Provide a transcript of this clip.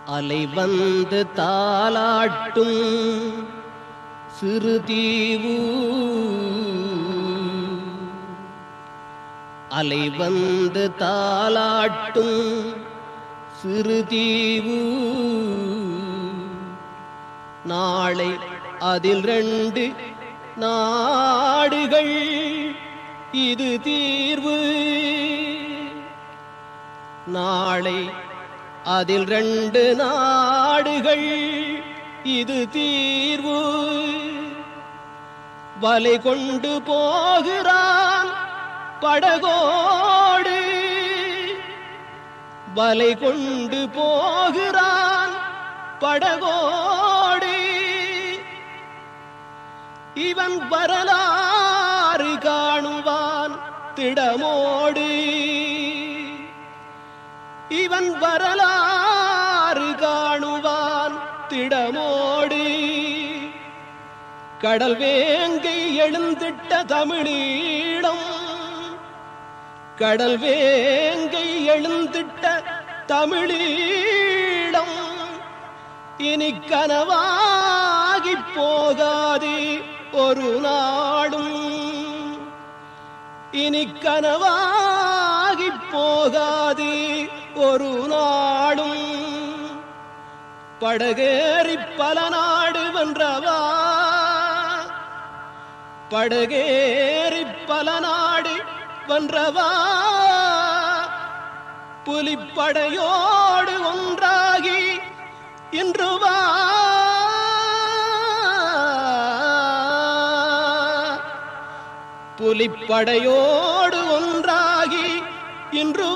அலை வந்து தாலாட்டும் சிறு தீவு அலை வந்து தாலாட்டும் சிறு தீவு நாளை அதில் ரெண்டு நாடுகள் இது தீர்வு நாளை அதில் ரெண்டு நாடுகள் இது தீர்வு வலை கொண்டு போகிறான் படகோடு வலை கொண்டு போகிறான் படகோடு இவன் வரலாறு காணுவான் திடமோடு இவன் வரலாறு காணுவான் திடமோடு கடல் வேங்கை எழுந்திட்ட தமிழீழம் கடல் வேங்கை எழுந்திட்ட தமிழீழம் இனி கனவாகி போகாது ஒரு நாடும் இனி கனவாகி போகாது ஒரு நாடும் படகேறி பல நாடு வென்றவா படகேறி பல நாடு வென்றவா புலிப்படையோடு ஒன்றாகி இன்று வா புலிப்படையோடு ஒன்றாகி இன்று